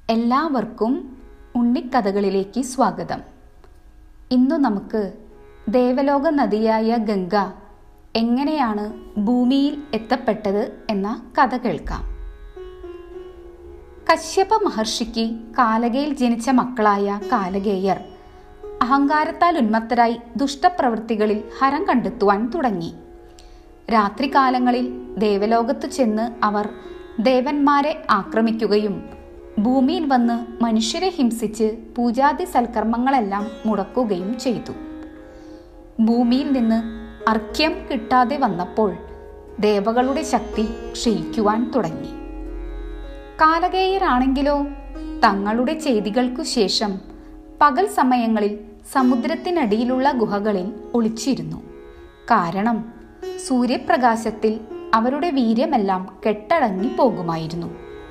എല്ലാവർക്കും ഉണ്ണിക്കഥകളിലേക്ക് സ്വാഗതം ഇന്നു നമുക്ക് ദേവലോക നദിയായ ഗംഗ എങ്ങനെയാണ് ഭൂമിയിൽ എത്തപ്പെട്ടത് എന്ന കഥ കേൾക്കാം കശ്യപ മഹർഷിക്ക് കാലകയിൽ ജനിച്ച മക്കളായ കാലകേയർ അഹങ്കാരത്താൽ ഉന്മത്തരായി ദുഷ്ടപ്രവൃത്തികളിൽ ഹരം കണ്ടെത്തുവാൻ തുടങ്ങി രാത്രികാലങ്ങളിൽ ദേവലോകത്തു ചെന്ന് അവർ ദേവന്മാരെ ആക്രമിക്കുകയും ഭൂമിയിൽ വന്ന് മനുഷ്യരെ ഹിംസിച്ച് പൂജാതി സൽക്കർമ്മങ്ങളെല്ലാം മുടക്കുകയും ചെയ്തു ഭൂമിയിൽ നിന്ന് അർഘ്യം കിട്ടാതെ വന്നപ്പോൾ ദേവകളുടെ ശക്തി ക്ഷയിക്കുവാൻ തുടങ്ങി കാലകേയരാണെങ്കിലോ തങ്ങളുടെ ചെയ്തികൾക്കു ശേഷം പകൽ സമയങ്ങളിൽ സമുദ്രത്തിനടിയിലുള്ള ഗുഹകളിൽ ഒളിച്ചിരുന്നു കാരണം സൂര്യപ്രകാശത്തിൽ അവരുടെ വീര്യമെല്ലാം കെട്ടടങ്ങി പോകുമായിരുന്നു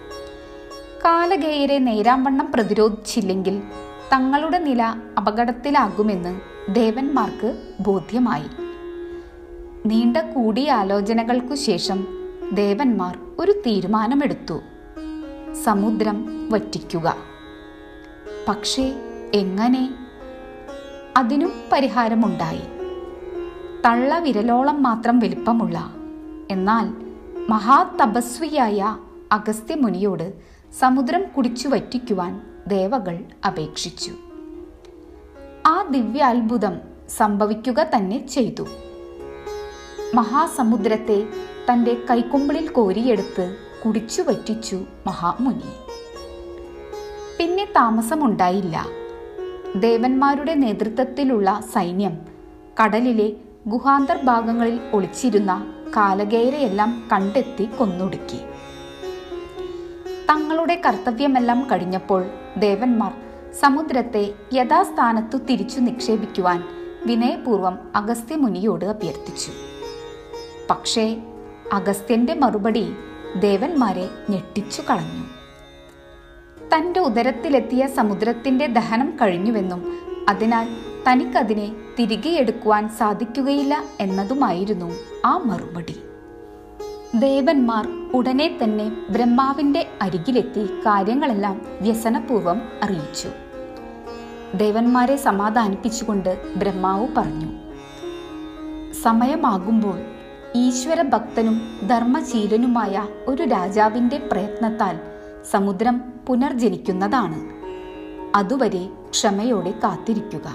കാലഗേയരെ നേരാംവണ്ണം പ്രതിരോധിച്ചില്ലെങ്കിൽ തങ്ങളുടെ നില അപകടത്തിലാകുമെന്ന് ദേവന്മാർക്ക് ബോധ്യമായി നീണ്ട കൂടിയാലോചനകൾക്കു ശേഷം ദേവന്മാർ ഒരു തീരുമാനമെടുത്തു സമുദ്രം വറ്റിക്കുക പക്ഷേ എങ്ങനെ അതിനും പരിഹാരമുണ്ടായി തള്ള വിരലോളം മാത്രം വലിപ്പമുള്ള എന്നാൽ മഹാതപസ്വിയായ അഗസ്ത്യമുനിയോട് സമുദ്രം കുടിച്ചു വറ്റിക്കുവാൻ ദേവകൾ അപേക്ഷിച്ചു ആ ദിവ്യാത്ഭുതം സംഭവിക്കുക തന്നെ ചെയ്തു മഹാസമുദ്രത്തെ തന്റെ കൈക്കുമ്പിളിൽ കോരിയെടുത്ത് കുടിച്ചു വറ്റിച്ചു മഹാമുനി പിന്നെ താമസമുണ്ടായില്ല ദേവന്മാരുടെ നേതൃത്വത്തിലുള്ള സൈന്യം കടലിലെ ഗുഹാന്തർ ഭാഗങ്ങളിൽ ഒളിച്ചിരുന്ന കാലകേരയെല്ലാം കണ്ടെത്തി കൊന്നൊടുക്കി തങ്ങളുടെ കർത്തവ്യമെല്ലാം കഴിഞ്ഞപ്പോൾ ദേവന്മാർ സമുദ്രത്തെ യഥാസ്ഥാനത്തു തിരിച്ചു നിക്ഷേപിക്കുവാൻ വിനയപൂർവം അഗസ്ത്യമുനിയോട് അഭ്യർത്ഥിച്ചു പക്ഷേ അഗസ്ത്യന്റെ മറുപടി ദേവന്മാരെ ഞെട്ടിച്ചു കളഞ്ഞു തന്റെ ഉദരത്തിലെത്തിയ സമുദ്രത്തിന്റെ ദഹനം കഴിഞ്ഞുവെന്നും അതിനാൽ തനിക്കതിനെ തിരികെ എടുക്കുവാൻ സാധിക്കുകയില്ല എന്നതുമായിരുന്നു ആ മറുപടി ദേവന്മാർ ഉടനെ തന്നെ ബ്രഹ്മാവിന്റെ അരികിലെത്തി കാര്യങ്ങളെല്ലാം വ്യസനപൂർവം അറിയിച്ചു ദേവന്മാരെ സമാധാനിപ്പിച്ചുകൊണ്ട് ബ്രഹ്മാവ് പറഞ്ഞു സമയമാകുമ്പോൾ ഈശ്വര ഭക്തനും ധർമ്മശീലനുമായ ഒരു രാജാവിന്റെ പ്രയത്നത്താൽ സമുദ്രം പുനർജനിക്കുന്നതാണ് അതുവരെ ക്ഷമയോടെ കാത്തിരിക്കുക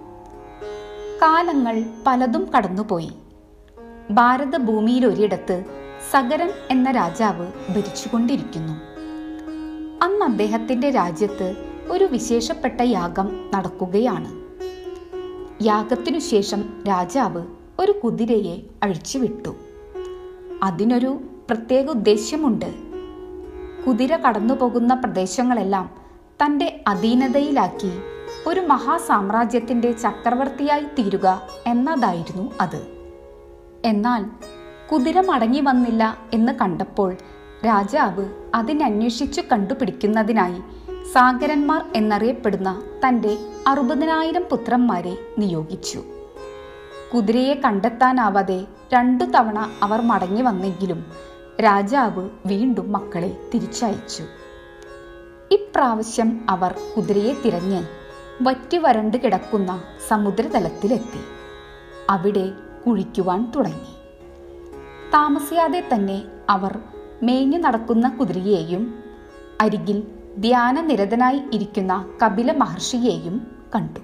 കാലങ്ങൾ പലതും കടന്നുപോയി ഭാരതഭൂമിയിൽ ഒരിടത്ത് സഗരൻ എന്ന രാജാവ് ഭരിച്ചുകൊണ്ടിരിക്കുന്നു അന്ന് അദ്ദേഹത്തിന്റെ രാജ്യത്ത് ഒരു വിശേഷപ്പെട്ട യാഗം നടക്കുകയാണ് യാഗത്തിനു ശേഷം രാജാവ് ഒരു കുതിരയെ അഴിച്ചുവിട്ടു അതിനൊരു പ്രത്യേക ഉദ്ദേശ്യമുണ്ട് കുതിര കടന്നുപോകുന്ന പ്രദേശങ്ങളെല്ലാം തന്റെ അധീനതയിലാക്കി ഒരു മഹാസാമ്രാജ്യത്തിന്റെ ചക്രവർത്തിയായി തീരുക എന്നതായിരുന്നു അത് എന്നാൽ കുതിര മടങ്ങി വന്നില്ല എന്ന് കണ്ടപ്പോൾ രാജാവ് അതിനന്വേഷിച്ചു കണ്ടുപിടിക്കുന്നതിനായി സാഗരന്മാർ എന്നറിയപ്പെടുന്ന തന്റെ അറുപതിനായിരം പുത്രന്മാരെ നിയോഗിച്ചു കുതിരയെ കണ്ടെത്താനാവാതെ രണ്ടു തവണ അവർ മടങ്ങി വന്നെങ്കിലും രാജാവ് വീണ്ടും മക്കളെ തിരിച്ചയച്ചു ഇപ്രാവശ്യം അവർ കുതിരയെ തിരഞ്ഞ് വറ്റി വരണ്ട് കിടക്കുന്ന സമുദ്രതലത്തിലെത്തി അവിടെ കുഴിക്കുവാൻ തുടങ്ങി താമസിയാതെ തന്നെ അവർ മേഞ്ഞു നടക്കുന്ന കുതിരയെയും അരികിൽ ധ്യാനനിരതനായി ഇരിക്കുന്ന കപില മഹർഷിയെയും കണ്ടു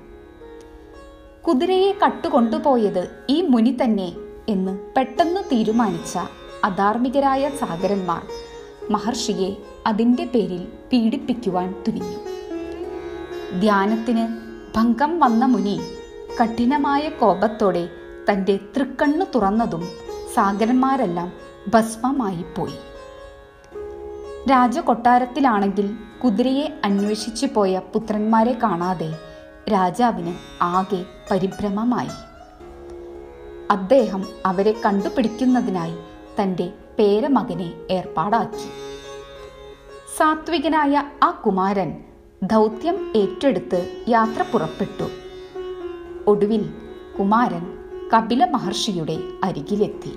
കുതിരയെ കട്ടുകൊണ്ടുപോയത് ഈ മുനി തന്നെ എന്ന് പെട്ടെന്ന് തീരുമാനിച്ച അധാർമികരായ സാഗരന്മാർ മഹർഷിയെ അതിൻ്റെ പേരിൽ പീഡിപ്പിക്കുവാൻ തുനിഞ്ഞു ധ്യാനത്തിന് ഭംഗം വന്ന മുനി കഠിനമായ കോപത്തോടെ തൻ്റെ തൃക്കണ്ണു തുറന്നതും സാഗരന്മാരെല്ലാം ഭസ്മമായി പോയി രാജകൊട്ടാരത്തിലാണെങ്കിൽ കുതിരയെ അന്വേഷിച്ചു പോയ പുത്രന്മാരെ കാണാതെ രാജാവിന് ആകെ പരിഭ്രമമായി അദ്ദേഹം അവരെ കണ്ടുപിടിക്കുന്നതിനായി തൻ്റെ പേരമകനെ ഏർപ്പാടാക്കി സാത്വികനായ ആ കുമാരൻ ദൗത്യം ഏറ്റെടുത്ത് യാത്ര പുറപ്പെട്ടു ഒടുവിൽ കുമാരൻ കപില മഹർഷിയുടെ അരികിലെത്തി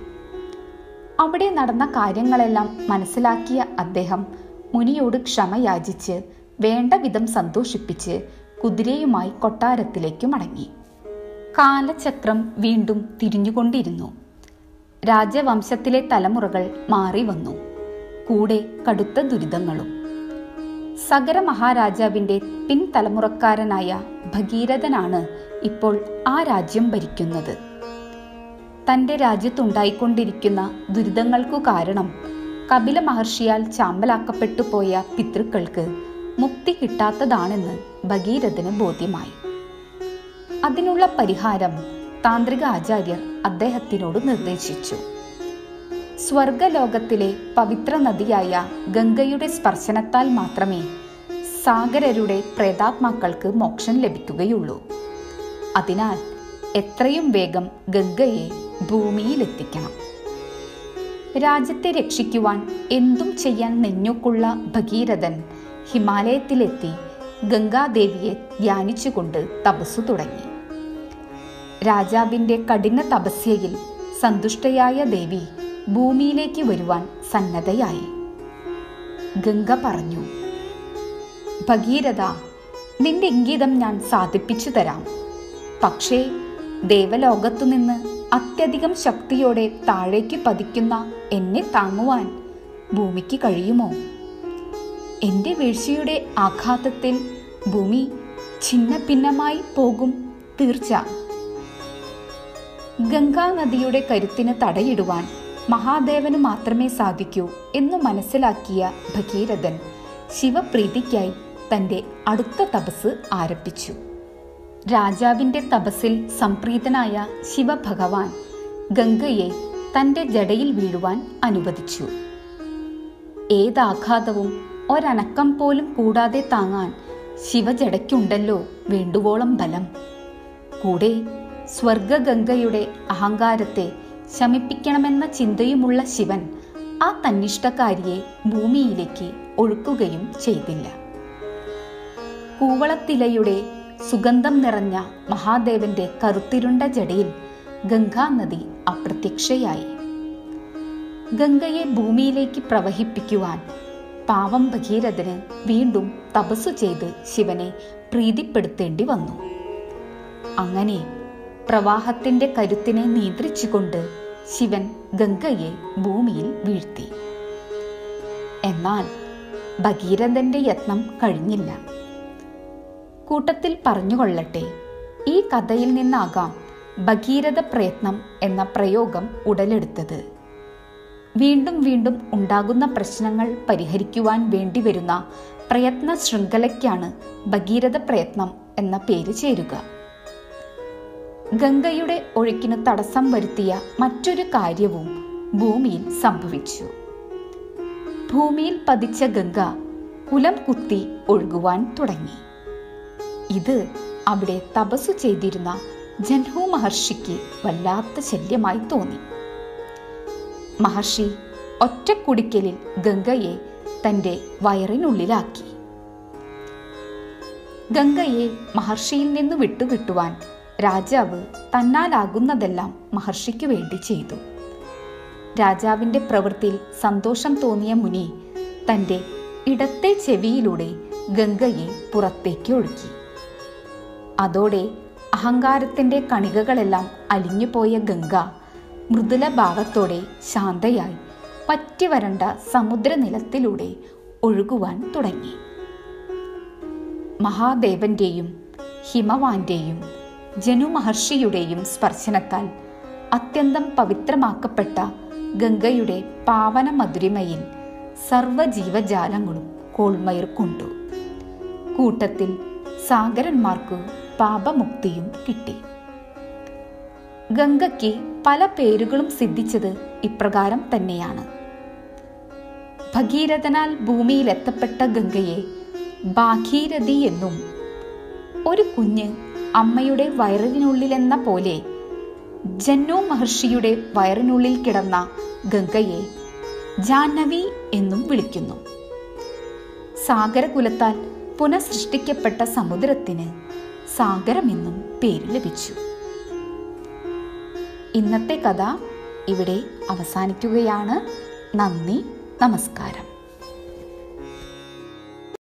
അവിടെ നടന്ന കാര്യങ്ങളെല്ലാം മനസ്സിലാക്കിയ അദ്ദേഹം മുനിയോട് ക്ഷമ യാചിച്ച് വേണ്ട വിധം സന്തോഷിപ്പിച്ച് കുതിരയുമായി കൊട്ടാരത്തിലേക്ക് മടങ്ങി കാലചക്രം വീണ്ടും തിരിഞ്ഞുകൊണ്ടിരുന്നു രാജവംശത്തിലെ തലമുറകൾ മാറി വന്നു കൂടെ കടുത്ത ദുരിതങ്ങളും സഗര മഹാരാജാവിന്റെ പിൻതലമുറക്കാരനായ ഭഗീരഥനാണ് ഇപ്പോൾ ആ രാജ്യം ഭരിക്കുന്നത് തന്റെ രാജ്യത്തുണ്ടായിക്കൊണ്ടിരിക്കുന്ന ദുരിതങ്ങൾക്കു കാരണം കപില മഹർഷിയാൽ ചാമ്പലാക്കപ്പെട്ടു പോയ പിതൃക്കൾക്ക് മുക്തി കിട്ടാത്തതാണെന്ന് ഭഗീരഥന് ബോധ്യമായി അതിനുള്ള പരിഹാരം താന്ത്രിക ആചാര്യർ അദ്ദേഹത്തിനോട് നിർദ്ദേശിച്ചു സ്വർഗലോകത്തിലെ പവിത്ര നദിയായ ഗംഗയുടെ സ്പർശനത്താൽ മാത്രമേ സാഗരരുടെ പ്രേതാത്മാക്കൾക്ക് മോക്ഷം ലഭിക്കുകയുള്ളൂ അതിനാൽ എത്രയും വേഗം ഗംഗയെ ഭൂമിയിലെത്തിക്കണം രാജ്യത്തെ രക്ഷിക്കുവാൻ എന്തും ചെയ്യാൻ നെഞ്ഞുക്കുള്ള ഭഗീരഥൻ ഹിമാലയത്തിലെത്തി ഗംഗാദേവിയെ ധ്യാനിച്ചുകൊണ്ട് തപസ്സു തുടങ്ങി രാജാവിന്റെ കഠിന തപസ്യയിൽ സന്തുഷ്ടയായ ദേവി ഭൂമിയിലേക്ക് വരുവാൻ സന്നദ്ധയായി ഗംഗ പറഞ്ഞു ഭഗീരഥ നിന്റെ ഇംഗിതം ഞാൻ സാധിപ്പിച്ചു തരാം പക്ഷേ ദേവലോകത്തുനിന്ന് അത്യധികം ശക്തിയോടെ താഴേക്ക് പതിക്കുന്ന എന്നെ താങ്ങുവാൻ ഭൂമിക്ക് കഴിയുമോ എന്റെ വീഴ്ചയുടെ ആഘാതത്തിൽ ഭൂമി ഛിന്ന ഭിന്നമായി പോകും തീർച്ച ഗംഗാ നദിയുടെ കരുത്തിന് തടയിടുവാൻ മഹാദേവന് മാത്രമേ സാധിക്കൂ എന്നു മനസ്സിലാക്കിയ ഭഗീരഥൻ ശിവപ്രീതിക്കായി തന്റെ അടുത്ത തപസ് ആരംഭിച്ചു രാജാവിന്റെ തപസ്സിൽ സംപ്രീതനായ ശിവഭഗവാൻ ഗംഗയെ തന്റെ ജടയിൽ വീഴുവാൻ അനുവദിച്ചു ഏതാഘാതവും ഒരനക്കം പോലും കൂടാതെ താങ്ങാൻ ശിവജടയ്ക്കുണ്ടല്ലോ വേണ്ടുവോളം ബലം കൂടെ സ്വർഗഗംഗയുടെ അഹങ്കാരത്തെ ശമിപ്പിക്കണമെന്ന ചിന്തയുമുള്ള ശിവൻ ആ തന്നിഷ്ടക്കാരിയെ ഭൂമിയിലേക്ക് ഒഴുക്കുകയും ചെയ്തില്ല കൂവളത്തിലയുടെ സുഗന്ധം നിറഞ്ഞ മഹാദേവന്റെ കറുത്തിരുണ്ട ജടയിൽ ഗംഗാനദി അപ്രത്യക്ഷയായി ഗംഗയെ ഭൂമിയിലേക്ക് പ്രവഹിപ്പിക്കുവാൻ പാവം ഭഗീരഥന് വീണ്ടും തപസ്സു ചെയ്ത് ശിവനെ പ്രീതിപ്പെടുത്തേണ്ടി വന്നു അങ്ങനെ പ്രവാഹത്തിന്റെ കരുത്തിനെ നിയന്ത്രിച്ചുകൊണ്ട് ശിവൻ ഗംഗയെ ഭൂമിയിൽ വീഴ്ത്തി എന്നാൽ ഭഗീരഥന്റെ യത്നം കഴിഞ്ഞില്ല കൂട്ടത്തിൽ പറഞ്ഞുകൊള്ളട്ടെ ഈ കഥയിൽ നിന്നാകാം ഭഗീരഥ പ്രയത്നം എന്ന പ്രയോഗം ഉടലെടുത്തത് വീണ്ടും വീണ്ടും ഉണ്ടാകുന്ന പ്രശ്നങ്ങൾ പരിഹരിക്കുവാൻ വേണ്ടിവരുന്ന പ്രയത്ന ശൃംഖലയ്ക്കാണ് ഭഗീരഥ പ്രയത്നം എന്ന പേര് ചേരുക ഗംഗയുടെ ഒഴുക്കിന് തടസ്സം വരുത്തിയ മറ്റൊരു കാര്യവും ഭൂമിയിൽ സംഭവിച്ചു ഭൂമിയിൽ പതിച്ച ഗംഗ കുലം കുത്തി ഒഴുകുവാൻ തുടങ്ങി ഇത് അവിടെ തപസ്സു ചെയ്തിരുന്ന ജൻഹു മഹർഷിക്ക് വല്ലാത്ത ശല്യമായി തോന്നി മഹർഷി ഒറ്റക്കുടിക്കലിൽ ഗംഗയെ തന്റെ വയറിനുള്ളിലാക്കി ഗംഗയെ മഹർഷിയിൽ നിന്ന് വിട്ടുകിട്ടുവാൻ രാജാവ് തന്നാലാകുന്നതെല്ലാം മഹർഷിക്ക് വേണ്ടി ചെയ്തു രാജാവിന്റെ പ്രവൃത്തിയിൽ സന്തോഷം തോന്നിയ മുനി തന്റെ ഇടത്തെ ചെവിയിലൂടെ ഗംഗയെ പുറത്തേക്ക് ഒഴുക്കി അതോടെ അഹങ്കാരത്തിന്റെ കണികകളെല്ലാം അലിഞ്ഞുപോയ ഗംഗ മൃദുല ഭാവത്തോടെ ശാന്തയായി പറ്റിവരണ്ട സമുദ്രനിലത്തിലൂടെ ഒഴുകുവാൻ തുടങ്ങി മഹാദേവന്റെയും ഹിമവാന്റെയും ജനു മഹർഷിയുടെയും സ്പർശനത്താൽ അത്യന്തം പവിത്രമാക്കപ്പെട്ട ഗംഗയുടെ പാവന മധുരിമയിൽ സർവജീവജാലങ്ങളും കോൾമയിർ കൊണ്ടു കൂട്ടത്തിൽ സാഗരന്മാർക്ക് പാപമുക്തിയും കിട്ടി ഗംഗയ്ക്ക് പല പേരുകളും സിദ്ധിച്ചത് ഇപ്രകാരം തന്നെയാണ് ഭഗീരഥനാൽ ഭൂമിയിൽ എത്തപ്പെട്ട ഗംഗയെ ഭാഗീരഥി എന്നും ഒരു കുഞ്ഞ് അമ്മയുടെ വയറിനുള്ളിലെന്ന പോലെ ജന്നു മഹർഷിയുടെ വയറിനുള്ളിൽ കിടന്ന ഗംഗയെ ജാഹ്നവി എന്നും വിളിക്കുന്നു സാഗരകുലത്താൽ പുനഃസൃഷ്ടിക്കപ്പെട്ട സമുദ്രത്തിന് സാഗരമെന്നും പേര് ലഭിച്ചു ഇന്നത്തെ കഥ ഇവിടെ അവസാനിക്കുകയാണ് നന്ദി നമസ്കാരം